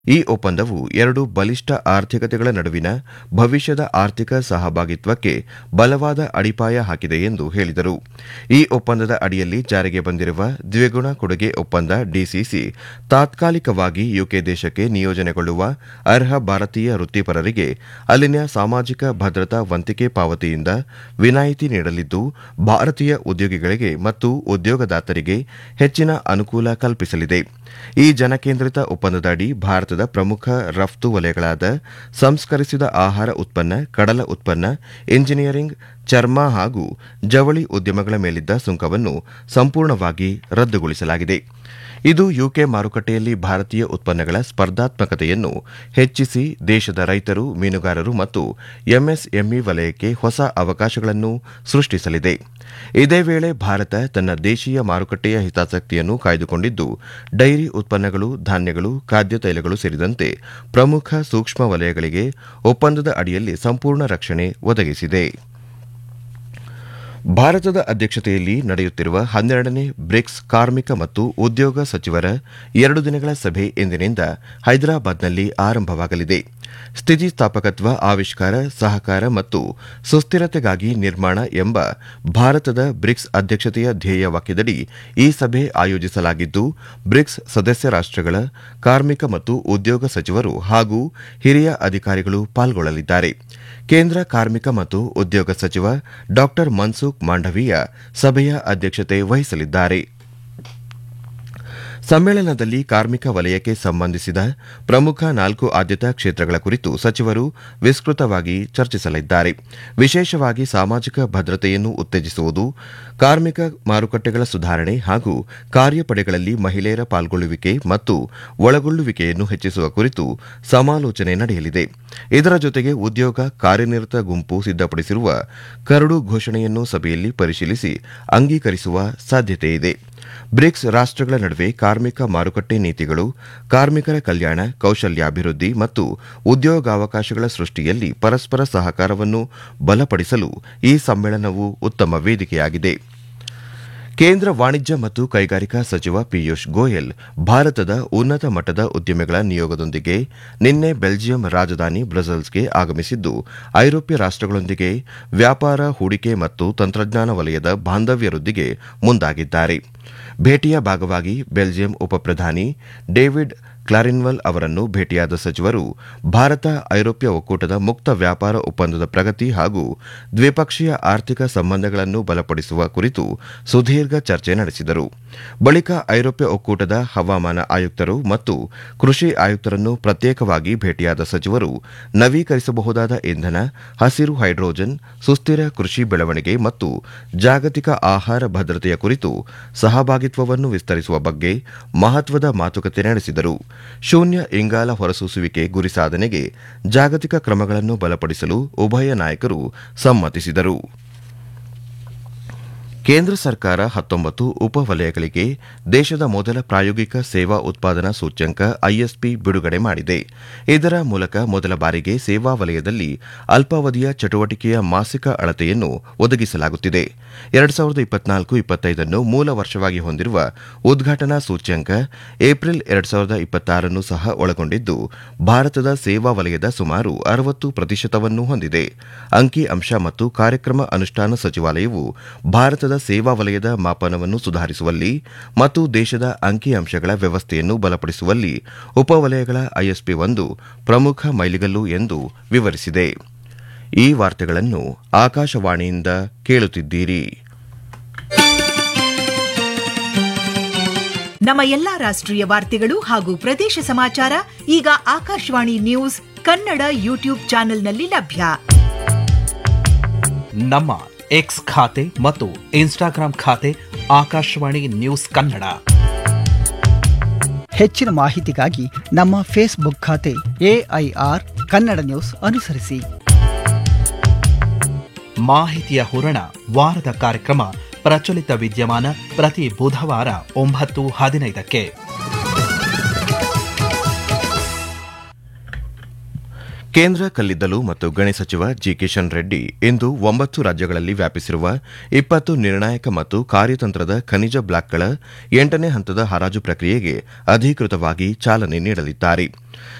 ಈ ಒಪ್ಪಂದವು ಎರಡು ಬಲಿಷ್ಠ ಆರ್ಥಿಕತೆಗಳ ನಡುವಿನ ಭವಿಷ್ಯದ ಆರ್ಥಿಕ ಸಹಭಾಗಿತ್ವಕ್ಕೆ ಬಲವಾದ ಅಡಿಪಾಯ ಹಾಕಿದೆ ಎಂದು ಹೇಳಿದರು ಈ ಒಪ್ಪಂದದ ಅಡಿಯಲ್ಲಿ ಜಾರಿಗೆ ಬಂದಿರುವ ದ್ವಿಗುಣ ಕೊಡುಗೆ ಒಪ್ಪಂದ ಡಿಸಿಸಿ ತಾತ್ಕಾಲಿಕವಾಗಿ ಯುಕೆ ದೇಶಕ್ಕೆ ನಿಯೋಜನೆಗೊಳ್ಳುವ ಅರ್ಹ ಭಾರತೀಯ ವೃತ್ತಿಪರರಿಗೆ ಅಲ್ಲಿನ ಸಾಮಾಜಿಕ ಭದ್ರತಾ ವಂತಿಕೆ ಪಾವತಿಯಿಂದ ವಿನಾಯಿತಿ ನೀಡಲಿದ್ದು ಭಾರತೀಯ ಉದ್ಯೋಗಿಗಳಿಗೆ ಮತ್ತು ಉದ್ಯೋಗದಾತರಿಗೆ ಹೆಚ್ಚಿನ ಅನುಕೂಲ ಕಲ್ಪಿಸಲಿದೆ ಈ ಜನಕೇಂದ್ರಿತ ಒಪ್ಪಂದದ ಅಡಿ ಭಾರತದ ಪ್ರಮುಖ ರಫ್ತು ವಲಯಗಳಾದ ಸಂಸ್ಕರಿಸಿದ ಆಹಾರ ಉತ್ಪನ್ನ ಕಡಲ ಉತ್ಪನ್ನ ಇಂಜಿನಿಯರಿಂಗ್ ಚರ್ಮ ಹಾಗೂ ಜವಳಿ ಉದ್ಯಮಗಳ ಮೇಲಿದ್ದ ಸುಂಕವನ್ನು ಸಂಪೂರ್ಣವಾಗಿ ರದ್ದುಗೊಳಿಸಲಾಗಿದೆ ಇದು ಯುಕೆ ಮಾರುಕಟ್ಟೆಯಲ್ಲಿ ಭಾರತೀಯ ಉತ್ಪನ್ನಗಳ ಸ್ಪರ್ಧಾತ್ಮಕತೆಯನ್ನು ಹೆಚ್ಚಿಸಿ ದೇಶದ ರೈತರು ಮೀನುಗಾರರು ಮತ್ತು ಎಂಎಸ್ಎಂಇ ವಲಯಕ್ಕೆ ಹೊಸ ಅವಕಾಶಗಳನ್ನು ಸೃಷ್ಟಿಸಲಿದೆ ಇದೇ ವೇಳೆ ಭಾರತ ತನ್ನ ದೇಶೀಯ ಮಾರುಕಟ್ಟೆಯ ಹಿತಾಸಕ್ತಿಯನ್ನು ಕಾಯ್ದುಕೊಂಡಿದ್ದು ಡೈರಿ ಉತ್ಪನ್ನಗಳು ಧಾನ್ಯಗಳು ಖಾದ್ಯ ತೈಲಗಳು ಸೇರಿದಂತೆ ಪ್ರಮುಖ ಸೂಕ್ಷ್ಮ ವಲಯಗಳಿಗೆ ಒಪ್ಪಂದದ ಅಡಿಯಲ್ಲಿ ಸಂಪೂರ್ಣ ರಕ್ಷಣೆ ಒದಗಿಸಿದೆ ಭಾರತದ ಅಧ್ಯಕ್ಷತೆಯಲ್ಲಿ ನಡೆಯುತ್ತಿರುವ ಹನ್ನೆರಡನೇ ಬ್ರಿಕ್ಸ್ ಕಾರ್ಮಿಕ ಮತ್ತು ಉದ್ಯೋಗ ಸಚಿವರ ಎರಡು ದಿನಗಳ ಸಭೆ ಇಂದಿನಿಂದ ಹೈದರಾಬಾದ್ನಲ್ಲಿ ಆರಂಭವಾಗಲಿದೆ ಸ್ಥಿತಿಸ್ಥಾಪಕತ್ವ ಆವಿಷ್ಕಾರ ಸಹಕಾರ ಮತ್ತು ಸುಸ್ಥಿರತೆಗಾಗಿ ನಿರ್ಮಾಣ ಎಂಬ ಭಾರತದ ಬ್ರಿಕ್ಸ್ ಅಧ್ಯಕ್ಷತೆಯ ಧ್ಯೇಯ ವಾಕ್ಯದಡಿ ಈ ಸಭೆ ಆಯೋಜಿಸಲಾಗಿದ್ದು ಬ್ರಿಕ್ಸ್ ಸದಸ್ಯ ರಾಷ್ಟಗಳ ಕಾರ್ಮಿಕ ಮತ್ತು ಉದ್ಯೋಗ ಸಚಿವರು ಹಾಗೂ ಹಿರಿಯ ಅಧಿಕಾರಿಗಳು ಪಾಲ್ಗೊಳ್ಳಲಿದ್ದಾರೆ ಕೇಂದ್ರ ಕಾರ್ಮಿಕ ಮತ್ತು ಉದ್ಯೋಗ ಸಚಿವ ಡಾ ಮನ್ಸುಖ್ ಮಾಂಡವೀಯ ಸಭೆಯ ಅಧ್ಯಕ್ಷತೆ ವಹಿಸಲಿದ್ದಾರೆ ಸಮ್ಮೇಳನದಲ್ಲಿ ಕಾರ್ಮಿಕ ವಲಯಕ್ಕೆ ಸಂಬಂಧಿಸಿದ ಪ್ರಮುಖ ನಾಲ್ಕು ಆದ್ಯತಾ ಕ್ಷೇತ್ರಗಳ ಕುರಿತು ಸಚಿವರು ವಿಸ್ತೃತವಾಗಿ ಚರ್ಚಿಸಲಿದ್ದಾರೆ ವಿಶೇಷವಾಗಿ ಸಾಮಾಜಿಕ ಭದ್ರತೆಯನ್ನು ಉತ್ತೇಜಿಸುವುದು ಕಾರ್ಮಿಕ ಮಾರುಕಟ್ಟೆಗಳ ಸುಧಾರಣೆ ಹಾಗೂ ಕಾರ್ಯಪಡೆಗಳಲ್ಲಿ ಮಹಿಳೆಯರ ಪಾಲ್ಗೊಳ್ಳುವಿಕೆ ಮತ್ತು ಒಳಗೊಳ್ಳುವಿಕೆಯನ್ನು ಹೆಚ್ಚಿಸುವ ಕುರಿತು ಸಮಾಲೋಚನೆ ನಡೆಯಲಿದೆ ಇದರ ಜೊತೆಗೆ ಉದ್ಯೋಗ ಕಾರ್ಯನಿರತ ಗುಂಪು ಸಿದ್ದಪಡಿಸಿರುವ ಕರಡು ಘೋಷಣೆಯನ್ನು ಸಭೆಯಲ್ಲಿ ಪರಿಶೀಲಿಸಿ ಅಂಗೀಕರಿಸುವ ಸಾಧ್ಯತೆಯಿದೆ ಬ್ರಿಕ್ಸ್ ರಾಷ್ಟಗಳ ನಡುವೆ ಕಾರ್ಮಿಕ ಮಾರುಕಟ್ಟೆ ನೀತಿಗಳು ಕಾರ್ಮಿಕರ ಕಲ್ಯಾಣ ಕೌಶಲ್ಯಾಭಿವೃದ್ಧಿ ಮತ್ತು ಉದ್ಯೋಗಾವಕಾಶಗಳ ಸೃಷ್ಟಿಯಲ್ಲಿ ಪರಸ್ಪರ ಸಹಕಾರವನ್ನು ಬಲಪಡಿಸಲು ಈ ಸಮ್ಮೇಳನವು ಉತ್ತಮ ವೇದಿಕೆಯಾಗಿದೆ ಕೇಂದ್ರ ವಾಣಿಜ್ಯ ಮತ್ತು ಕೈಗಾರಿಕಾ ಸಚಿವ ಪಿಯೂಷ್ ಗೋಯಲ್ ಭಾರತದ ಉನ್ನತ ಮಟ್ಟದ ಉದ್ಯಮಿಗಳ ನಿಯೋಗದೊಂದಿಗೆ ನಿನ್ನೆ ಬೆಲ್ಜಿಯಂ ರಾಜಧಾನಿ ಬ್ರಸೆಲ್ಸ್ಗೆ ಆಗಮಿಸಿದ್ದು ಐರೋಪ್ಯ ರಾಷ್ಟಗಳೊಂದಿಗೆ ವ್ಯಾಪಾರ ಹೂಡಿಕೆ ಮತ್ತು ತಂತ್ರಜ್ಞಾನ ವಲಯದ ಬಾಂಧವ್ಯ ವೃದ್ಧಿಗೆ ಮುಂದಾಗಿದ್ದಾರೆ ಭೇಟಿಯ ಭಾಗವಾಗಿ ಬೆಲ್ಜಿಯಂ ಉಪಪ್ರಧಾನಿ ಡೇವಿಡ್ ಕ್ಲಾರಿನ್ವಲ್ ಅವರನ್ನು ಭೇಟಿಯಾದ ಸಚಿವರು ಭಾರತ ಐರೋಪ್ಯ ಒಕ್ಕೂಟದ ಮುಕ್ತ ವ್ಯಾಪಾರ ಒಪ್ಪಂದದ ಪ್ರಗತಿ ಹಾಗೂ ದ್ವಿಪಕ್ಷೀಯ ಆರ್ಥಿಕ ಸಂಬಂಧಗಳನ್ನು ಬಲಪಡಿಸುವ ಕುರಿತು ಸುದೀರ್ಘ ಚರ್ಚೆ ನಡೆಸಿದರು ಬಳಿಕ ಐರೋಪ್ಯ ಒಕ್ಕೂಟದ ಹವಾಮಾನ ಆಯುಕ್ತರು ಮತ್ತು ಕೃಷಿ ಆಯುಕ್ತರನ್ನು ಪ್ರತ್ಯೇಕವಾಗಿ ಭೇಟಿಯಾದ ಸಚಿವರು ನವೀಕರಿಸಬಹುದಾದ ಇಂಧನ ಹಸಿರು ಹೈಡ್ರೋಜನ್ ಸುಸ್ಥಿರ ಕೃಷಿ ಬೆಳವಣಿಗೆ ಮತ್ತು ಜಾಗತಿಕ ಆಹಾರ ಭದ್ರತೆಯ ಕುರಿತು ಸಹಭಾಗಿತ್ವವನ್ನು ವಿಸ್ತರಿಸುವ ಬಗ್ಗೆ ಮಹತ್ವದ ಮಾತುಕತೆ ನಡೆಸಿದರು ಶೂನ್ಯ ಇಂಗಾಲ ಹೊರಸೂಸುವಿಕೆ ಗುರಿ ಸಾಧನೆಗೆ ಜಾಗತಿಕ ಕ್ರಮಗಳನ್ನು ಬಲಪಡಿಸಲು ಉಭಯ ನಾಯಕರು ಸಮ್ಮತಿಸಿದರು ಕೇಂದ್ರ ಸರ್ಕಾರ ಹತ್ತೊಂಬತ್ತು ಉಪವಲಯಗಳಿಗೆ ದೇಶದ ಮೊದಲ ಪ್ರಾಯೋಗಿಕ ಸೇವಾ ಉತ್ಪಾದನಾ ಸೂಚ್ಯಂಕ ಐಎಸ್ಪಿ ಬಿಡುಗಡೆ ಮಾಡಿದೆ ಇದರ ಮೂಲಕ ಮೊದಲ ಬಾರಿಗೆ ಸೇವಾ ವಲಯದಲ್ಲಿ ಅಲ್ಪಾವಧಿಯ ಚಟುವಟಿಕೆಯ ಮಾಸಿಕ ಅಳತೆಯನ್ನು ಒದಗಿಸಲಾಗುತ್ತಿದೆ ಎರಡು ಸಾವಿರದ ಇಪ್ಪತ್ನಾಲ್ಕು ಇಪ್ಪತ್ತೈದನ್ನು ಮೂಲ ವರ್ಷವಾಗಿ ಹೊಂದಿರುವ ಉದ್ಘಾಟನಾ ಸೂಚ್ಯಂಕ ಏಪ್ರಿಲ್ ಎರಡು ಸಾವಿರದ ಇಪ್ಪತ್ತಾರನ್ನು ಸಹ ಒಳಗೊಂಡಿದ್ದು ಭಾರತದ ಸೇವಾ ವಲಯದ ಸುಮಾರು ಅರವತ್ತು ಪ್ರತಿಶತವನ್ನು ಹೊಂದಿದೆ ಅಂಕಿ ಅಂಶ ಮತ್ತು ಕಾರ್ಯಕ್ರಮ ಅನುಷ್ಠಾನ ಸಚಿವಾಲಯವು ಭಾರತದ ಸೇವಾ ವಲಯದ ಮಾಪನವನ್ನು ಸುಧಾರಿಸುವಲ್ಲಿ ಮತ್ತು ದೇಶದ ಅಂಕಿಅಂಶಗಳ ವ್ಯವಸ್ಥೆಯನ್ನು ಬಲಪಡಿಸುವಲ್ಲಿ ಉಪವಲಯಗಳ ಐಎಸ್ಪಿ ಒಂದು ಪ್ರಮುಖ ಮೈಲಿಗಲ್ಲು ಎಂದು ವಿವರಿಸಿದೆ ಈ ವಾರ್ತೆಗಳನ್ನು ಆಕಾಶವಾಣಿಯಿಂದ ಕೇಳುತ್ತಿದ್ದೀರಿ ನಮ್ಮ ಎಲ್ಲಾ ರಾಷ್ಟ್ರೀಯ ವಾರ್ತೆಗಳು ಹಾಗೂ ಪ್ರದೇಶ ಸಮಾಚಾರ ಈಗ ಆಕಾಶವಾಣಿ ನ್ಯೂಸ್ ಕನ್ನಡ ಯೂಟ್ಯೂಬ್ ಚಾನೆಲ್ನಲ್ಲಿ ಲಭ್ಯ ನಮ್ಮ ಎಕ್ಸ್ ಖಾತೆ ಮತ್ತು ಇನ್ಸ್ಟಾಗ್ರಾಂ ಖಾತೆ ಆಕಾಶವಾಣಿ ನ್ಯೂಸ್ ಕನ್ನಡ ಹೆಚ್ಚಿನ ಮಾಹಿತಿಗಾಗಿ ನಮ್ಮ ಫೇಸ್ಬುಕ್ ಖಾತೆ ಎಐಆರ್ ಕನ್ನಡ ನ್ಯೂಸ್ ಅನುಸರಿಸಿ ಮಾಹಿತಿಯ ಹೂರಣ ವಾರದ ಕಾರ್ಯಕ್ರಮ ಪ್ರಚಲಿತ ವಿದ್ಯಮಾನ ಪ್ರತಿ ಬುಧವಾರ ಒಂಬತ್ತು ಹದಿನೈದಕ್ಕೆ ಕೇಂದ್ರ ಕಲ್ಲಿದ್ದಲು ಮತ್ತು ಗಣಿ ಸಚಿವ ಜಿ ಕಿಶನ್ ರೆಡ್ಡಿ ಇಂದು ಒಂಬತ್ತು ರಾಜ್ಯಗಳಲ್ಲಿ ವ್ಯಾಪಿಸಿರುವ ಇಪ್ಪತ್ತು ನಿರ್ಣಾಯಕ ಮತ್ತು ಕಾರ್ಯತಂತ್ರದ ಖನಿಜ ಬ್ಲಾಕ್ಗಳ ಎಂಟನೇ ಹಂತದ ಹರಾಜು ಪ್ರಕ್ರಿಯೆಗೆ ಅಧಿಕೃತವಾಗಿ ಚಾಲನೆ ನೀಡಲಿದ್ದಾರೆ